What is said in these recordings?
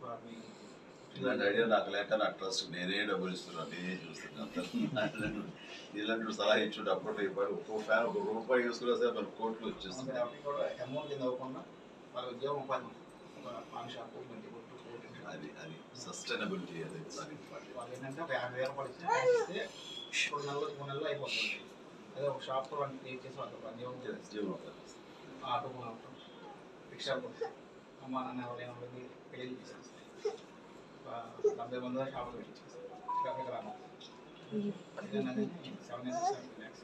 వాటిని ఇలాంటి ఐడియా నాకు లేక నా ట్రస్ట్ నేనే డబ్బులు ఇస్తున్నాను నేనే చూస్తున్నాను ఇలాంటి సలహా ఇచ్చుంటే అప్పట్లో ఇప్పుడు ఒక్కో ఫ్యాన్ ఒక రూపాయి వేసుకున్నా సరే మన కోట్లు వచ్చేస్తుంది కాబట్టి కూడా అమౌంట్ కింద అవ్వకుండా వాళ్ళ ఉద్యోగం ఉపాధి ఒక పాన్ షాపు మెంటి కొట్టు కోటింగ్ షాపు. అది అది సస్టైనబిలిటీ అది చాలా ఇంపార్టెంట్ వాళ్ళు ఏంటంటే ఒక యాభై వేల రూపాయలు ఇచ్చిన ట్యాక్స్ ఇస్తే మూడు నెలలు మూడు నెలలు అయిపోతుంది అదే ఒక షాప్ వాళ్ళు క్రియేట్ చేసి వాళ్ళకి ఒక ఉద్యోగం జీవనోపాధి ఆటో కొనవటం రిక్షా కొనడం అమ్మ నాన్న ఎవరైనా వాళ్ళకి పెళ్లి చేసేస్తాయి ఒక డెబ్బై మంది దాకా షాపులు పెట్టించేస్తాయి ఇక్కడ రాను ఏదైనా కానీ సెవెన్ ఇయర్స్ సెవెన్ ల్యాక్స్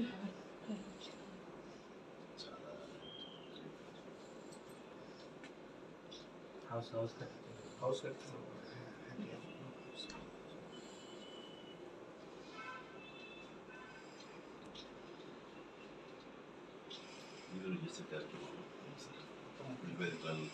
చాలా హౌస్ హౌస్ హౌస్ కట్టిన మీరు చేసే కార్యక్రమం వేదికలు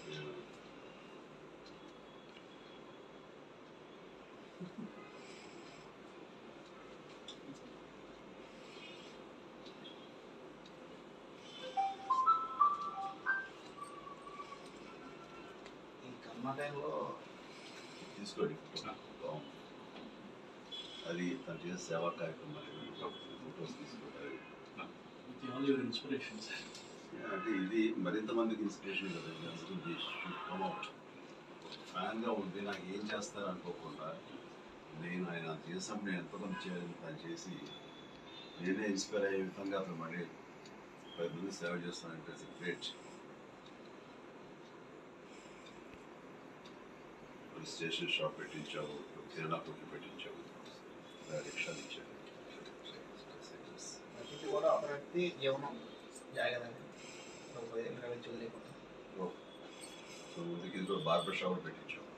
ఈ కరోనా టైంలో తీసుకోండి బాగుంది. అది తను చేసే సేవా కార్యక్రమాలు ఫోటోస్ తీసుకోవాలి With all your inspirations. అంటే ఇది మరింత మందికి ఇన్స్పిరేషన్ కదా కమ్అట్ ఫ్యాన్గా ఉంటే నాకు ఏం చేస్తారు అనుకోకుండా నేను ఆయన అంత చేసినప్పుడు నేను ఎంతమంది చేయాలని తను చేసి నేనే ఇన్స్పైర్ అయ్యే విధంగా అతను మళ్ళీ పది మంది సేవ చేస్తానంటే గ్రేట్ స్టేషన్ షాప్ పెట్టించావు కిరాణా కొట్లు పెట్టించావు రిక్షాలు ఇచ్చావు ప్రతిదీ కూడా ఒక వ్యక్తి జీవనం జాగ్రత్త ఒక ఇరవై చూడలేకుండా సో ముందుకి ఇది కూడా బార్బర్ షాప్ పెట్టించావు